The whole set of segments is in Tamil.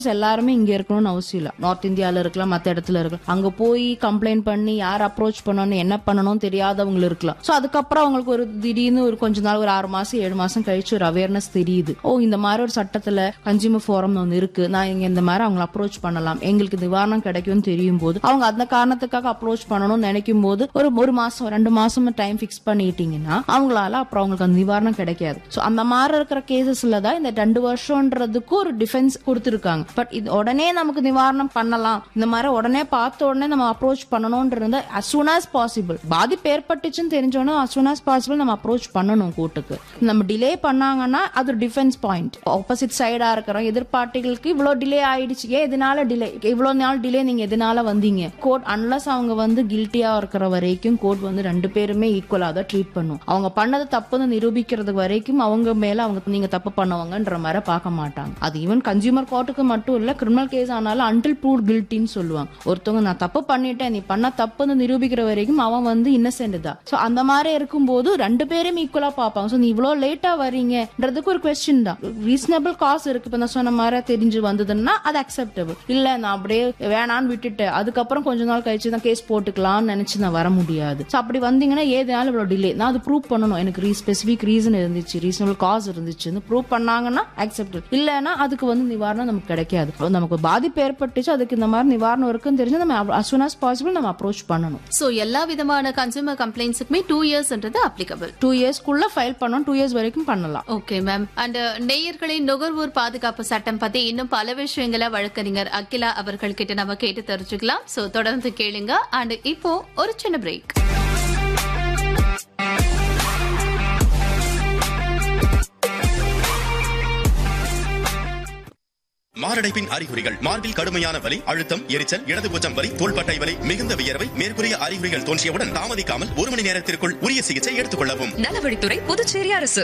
எல்லாருமே இங்க இருக்கணும்னு அவசியம் இல்ல நார்த் இந்தியால இருக்கலாம் மத்த இடத்துல இருக்கலாம் அங்க போய் கம்ப்ளைண்ட் பண்ணி யார் அப்ரோச் பண்ணணும் என்ன பண்ணணும் தெரியாதவங்க இருக்கலாம் சோ அதுக்கப்புறம் அவங்களுக்கு ஒரு திடீர்னு ஒரு கொஞ்ச நாள் ஒரு ஆறு மாசம் ஏழு மாசம் கழிச்சு ஒரு அவேர்னஸ் தெரியுது ஓ இந்த மாதிரி ஒரு சட்டத்துல கன்சியூமர் ஃபோரம் ஒன்று இருக்கு நான் இங்க இந்த மாதிரி அவங்களை அப்ரோச் பண்ணலாம் எங்களுக்கு நிவாரணம் கிடைக்கும்னு தெரியும் போது அவங்க அந்த காரணத்துக்காக அப்ரோச் பண்ணணும்னு நினைக்கும் போது ஒரு ஒரு மாசம் ரெண்டு மாசம் டைம் ஃபிக்ஸ் பண்ணிட்டீங்கன்னா அவங்களால அப்புறம் அவங்களுக்கு அந்த நிவாரணம் கிடைக்காது சோ அந்த மாதிரி இருக்கிற கேசஸ்ல தான் இந்த ரெண்டு வருஷம்ன்றதுக்கு ஒரு டிஃபென்ஸ் கொடுத்துருக்காங்க பட் இது உடனே நமக்கு நிவாரணம் பண்ணலாம் இந்த மாதிரி உடனே பார்த்த உடனே நம்ம அப்ரோச் பண்ணணும்ன்றது as soon as பாசிபிள் பாதிப்பு ஏற்பட்டுச்சுன்னு தெரிஞ்சோன்னா as soon as பாசிபிள் நம்ம அப்ரோச் பண்ணணும் கோர்ட்டுக்கு நம்ம டிலே பண்ணாங்கன்னா அது டிஃபென்ஸ் பாயிண்ட் ஆப்போசிட் சைடா இருக்கிறோம் எதிர்பார்ட்டிகளுக்கு இவ்வளவு டிலே ஆயிடுச்சு ஏன் இதனால டிலே இவ்வளவு நாள் டிலே நீங்க எதனால வந்தீங்க கோர்ட் அன்லஸ் அவங்க வந்து கில்ட்டியா இருக்கிற வரைக்கும் கோர்ட் வந்து ரெண்டு பேருமே ஈக்குவலா தான் ட்ரீட் பண்ணும் அவங்க பண்ணது தப்புன்னு நிரூபிக்கிறது வரைக்கும் அவங்க மேல அவங்க நீங்க தப்பு பண்ணுவாங்கன்ற மாதிரி பார்க்க மாட்டாங்க அது ஈவன் கன்சியூமர் கோர்ட்டுக்கு மட்டும் இல்ல கிரிமினல் கேஸ் ஆனாலும் அன்டில் ப்ரூவ் கில்ட்டின்னு சொல்லுவாங்க ஒருத்தவங்க நான் தப்பு பண்ணிட்டேன் நீ பண்ண தப்புன்னு நிரூபிக்கிற வரைக்கும் அவன் வந்து இன்னசென்ட் தான் சோ அந்த மாதிரி இருக்கும்போது ரெண்டு பேரும் ஈக்குவலா பார்ப்பாங்க சோ நீ இவ்வளவு லேட்டா வரீங்கன்றதுக்கு ஒரு கொஸ்டின் தான் ரீசனபிள் காசு இருக்கு இப்ப நான் சொன்ன மாதிரி தெரிஞ்சு வந்ததுன்னா அது அக்செப்டபிள் இல்ல நான் அப்படியே வேணான்னு விட்டுட்டேன் அதுக்கப்புறம் கொஞ்ச நாள் கழிச்சு தான் கேஸ் போட்டுக்கலாம்னு நினைச்சு நான் வர முடியாது சோ அப்படி வந்தீங்கன்னா ஏதனால இவ்வளவு டிலே நான் அது ப்ரூவ் பண்ணணும் எனக்கு ரீ ஸ்பெசிபிக் ரீசன் இருந்துச்சு ரீசனபிள் காஸ் இருந்துச்சுன்னு ப்ரூவ் பண்ணாங்கன்னா அக்செப்டபிள் இல்லைன்னா அதுக்கு வந்து நிவாரணம் நமக்கு கிடைக்காது அப்போ நமக்கு பாதிப்பு ஏற்பட்டுச்சு அதுக்கு இந்த மாதிரி நிவாரணம் இருக்குன்னு தெரிஞ்சு நம்ம as soon as possible நம்ம அப்ரோச் பண்ணணும் சோ எல்லா விதமான கன்சூமர் கம்ப்ளைண்ட்ஸுக்குமே டூ இயர்ஸ்ன்றது அப்ளிகபிள் டூ இயர்ஸ்க்குள்ள ஃபைல் பண்ணணும் டூ இயர்ஸ் வரைக்கும் பண்ணலாம் ஓகே மேம் அண்ட் நேயர்களின் நுகர்வோர் பாதுகாப்பு சட்டம் பத்தி இன்னும் பல விஷயங்களை வழக்கறிஞர் அகிலா அவர்கள் கிட்ட நம்ம கேட்டு தெரிஞ்சுக்கலாம் சோ தொடர்ந்து கேளுங்க அண்ட் இப்போ ஒரு சின்ன பிரேக் மாரடைப்பின் அறிகுறிகள் மார்பில் கடுமையான வலி அழுத்தம் எரிச்சல் இடதுபூச்சம் வலி தோள்பட்டை வலி மிகுந்த வியர்வை மேற்கூறிய அறிகுறிகள் தோன்றியவுடன் தாமதிக்காமல் ஒரு மணி நேரத்திற்குள் உரிய சிகிச்சை எடுத்துக் கொள்ளவும் நலவழித்துறை புதுச்சேரி அரசு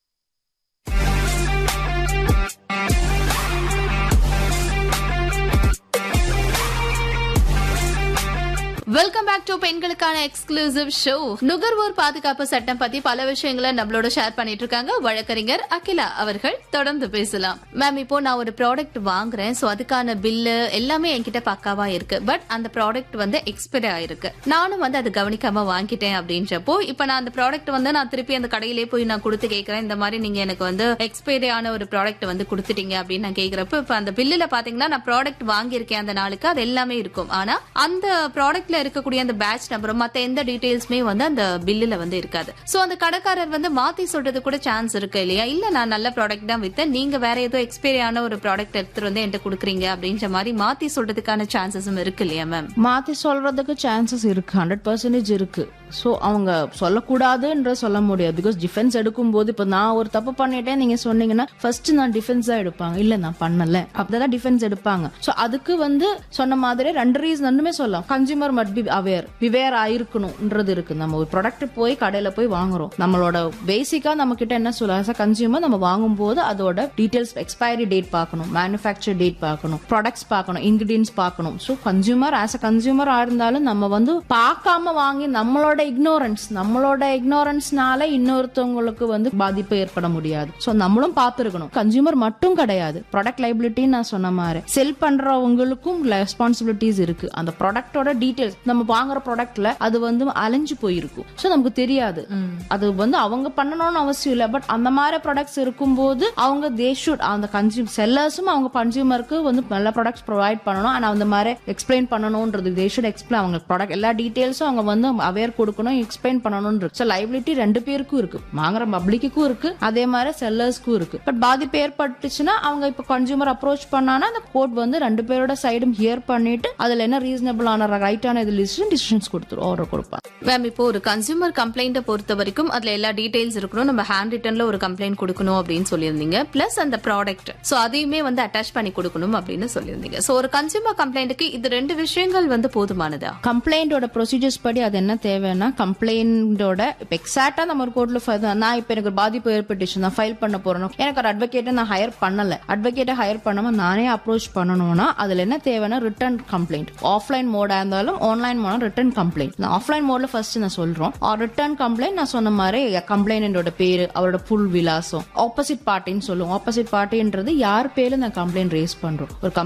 வெல்கம் பேக் டு பெண்களுக்கான எக்ஸ்க்ளூசிவ் ஷோ நுகர்வோர் பாதுகாப்பு சட்டம் பத்தி பல விஷயங்களை நம்மளோட ஷேர் பண்ணிட்டு இருக்காங்க வழக்கறிஞர் அகிலா அவர்கள் தொடர்ந்து பேசலாம் மேம் இப்போ நான் ஒரு ப்ராடக்ட் வாங்குறேன் சோ அதுக்கான பில்லு எல்லாமே என்கிட்ட பக்காவா இருக்கு பட் அந்த ப்ராடக்ட் வந்து எக்ஸ்பைரி ஆயிருக்கு நானும் வந்து அது கவனிக்காம வாங்கிட்டேன் அப்படின்றப்போ இப்ப நான் அந்த ப்ராடக்ட் வந்து நான் திருப்பி அந்த கடையிலே போய் நான் கொடுத்து கேட்கறேன் இந்த மாதிரி நீங்க எனக்கு வந்து எக்ஸ்பைரி ஆன ஒரு ப்ராடக்ட் வந்து கொடுத்துட்டீங்க அப்படின்னு நான் கேக்குறப்ப இப்ப அந்த பில்லுல பாத்தீங்கன்னா நான் ப்ராடக்ட் வாங்கியிருக்கேன் அந்த நாளுக்கு அது எல்லாமே இருக்கும் ஆனா அந்த ப்ராடக்ட்ல இருக்கக்கூடிய அந்த பேட்ச் நம்பரும் மத்த எந்த டீடைல்ஸுமே வந்து அந்த பில்லுல வந்து இருக்காது சோ அந்த கடைக்காரர் வந்து மாத்தி சொல்றது கூட சான்ஸ் இருக்கு இல்லையா இல்ல நான் நல்ல ப்ராடக்ட் தான் வித்தேன் நீங்க வேற ஏதோ எக்ஸ்பைரி ஆன ஒரு ப்ராடக்ட் எடுத்துட்டு வந்து என்கிட்ட கொடுக்குறீங்க அப்படின்ற மாதிரி மாத்தி சொல்றதுக்கான சான்சஸும் இருக்கு இல்லையா மேம் மாத்தி சொல்றதுக்கு சான்சஸ் இருக்கு ஹண்ட்ரட் பர்சன்டேஜ் இருக்கு ஸோ அவங்க சொல்லக்கூடாதுன்ற சொல்ல முடியாது பிகாஸ் டிஃபென்ஸ் எடுக்கும்போது இப்போ நான் ஒரு தப்பு பண்ணிட்டேன் நீங்க சொன்னீங்கன்னா ஃபர்ஸ்ட் நான் டிஃபென்ஸ் தான் எடுப்பாங்க இல்ல நான் பண்ணல அப்படிதான் டிஃபென்ஸ் எடுப்பாங்க ஸோ அதுக்கு வந்து சொன்ன மாதிரி ரெண்டு ரீசன் ரெண்டுமே சொல்லலாம் கன்சியூமர் மட் பி அவேர் விவேர் ஆயிருக்கணும்ன்றது இருக்கு நம்ம ஒரு ப்ராடக்ட் போய் கடையில போய் வாங்குறோம் நம்மளோட பேசிக்கா நம்ம கிட்ட என்ன சொல்ல கன்சியூமர் நம்ம வாங்கும் போது அதோட டீடைல்ஸ் எக்ஸ்பைரி டேட் பார்க்கணும் மேனுஃபேக்சர் டேட் பார்க்கணும் ப்ராடக்ட்ஸ் பார்க்கணும் இன்கிரீடியன்ஸ் பார்க்கணும் so consumer as a consumer இருந்தாலும் நம்ம வந்து பார்க்காம வாங்கி நம்மளோட இக்னோரன்ஸ் நம்மளோட இக்னோரன்ஸ்னால இன்னொருத்தவங்களுக்கு வந்து பாதிப்பு ஏற்பட முடியாது ஸோ நம்மளும் பார்த்துருக்கணும் கன்சியூமர் மட்டும் கிடையாது ப்ராடக்ட் லைபிலிட்டின்னு நான் சொன்ன மாதிரி செல் பண்றவங்களுக்கும் ரெஸ்பான்சிபிலிட்டிஸ் இருக்கு அந்த ப்ராடக்டோட டீடைல்ஸ் நம்ம வாங்குற ப்ராடக்ட்ல அது வந்து அலைஞ்சு போயிருக்கும் ஸோ நமக்கு தெரியாது அது வந்து அவங்க பண்ணணும்னு அவசியம் இல்லை பட் அந்த மாதிரி ப்ராடக்ட்ஸ் இருக்கும்போது அவங்க தே ஷுட் அந்த கன்சியூம் செல்லர்ஸும் அவங்க கன்சியூமருக்கு வந்து நல்ல ப்ராடக்ட்ஸ் ப்ரொவைட் பண்ணணும் அண்ட் அந்த மாதிரி எக்ஸ்பிளைன் பண்ணணும்ன்றது தே ஷுட் எக்ஸ்பிளைன் அவங்க ப்ராடக்ட் எல்லா டீடைல்ஸும் அவங்க வந்து அவேர் கொடுக்கணும் எக்ஸ்பிளைன் பண்ணணும்ன்றது ஸோ லைபிலிட்டி ரெண்டு பேருக்கும் இருக்கு வாங்குற பப்ளிக்குக்கும் இருக்கு அதே மாதிரி செல்லர்ஸ்க்கும் இருக்கு பட் பாதிப்பு ஏற்பட்டுச்சுன்னா அவங்க இப்போ கன்சியூமர் அப்ரோச் பண்ணானா அந்த கோர்ட் வந்து ரெண்டு பேரோட சைடும் ஹியர் பண்ணிட்டு அதுல என்ன ரீசனபிளான ரைட்டான இது லிஸ்ட் டிசிஷன்ஸ் கொடுத்துரும் ஆர்டர் கொடுப்பாங்க மேம் இப்போ ஒரு கன்சூமர் கம்ப்ளைண்ட்டை பொறுத்த வரைக்கும் அதுல எல்லா டீடைல்ஸ் இருக்கணும் நம்ம ஹேண்ட் ரிட்டன்ல ஒரு கம்ப்ளைண்ட் கொடுக்கணும் அப்படின்னு சொல்லியிருந்தீங்க பிளஸ் அந்த ப்ராடக்ட் சோ அதையுமே வந்து அட்டாச் பண்ணி கொடுக்கணும் அப்படின்னு சொல்லியிருந்தீங்க சோ ஒரு கன்சூமர் கம்ப்ளைண்ட்டுக்கு இது ரெண்டு விஷயங்கள் வந்து போதுமானதா கம்ப்ளைண்டோட ப்ரொசீஜர்ஸ் படி அது என்ன தேவைன்னா என்னன்னா கம்ப்ளைண்டோட இப்போ எக்ஸாக்டா நம்ம ஒரு கோர்ட்ல நான் இப்போ எனக்கு ஒரு பாதிப்பு ஏற்பட்டுச்சு நான் ஃபைல் பண்ண போறேன் எனக்கு ஒரு அட்வொகேட்டை நான் ஹையர் பண்ணல அட்வொகேட்டை ஹையர் பண்ணாம நானே அப்ரோச் பண்ணணும்னா அதுல என்ன தேவைன்னா ரிட்டர்ன் கம்ப்ளைண்ட் ஆஃப்லைன் மோடா இருந்தாலும் ஆன்லைன் மோடா ரிட்டர்ன் கம்ப்ளைண்ட் நான் ஆஃப்லைன் மோட்ல ஃபர்ஸ்ட் நான் சொல்றோம் ரிட்டர்ன் கம்ப்ளைண்ட் நான் சொன்ன மாதிரி கம்ப்ளைண்டோட பேரு அவரோட புல் விலாசம் ஆப்போசிட் பார்ட்டின்னு சொல்லுவோம் ஆப்போசிட் பார்ட்டின்றது யார் பேர்ல நான் கம்ப்ளைண்ட் ரேஸ் பண்றோம் ஒரு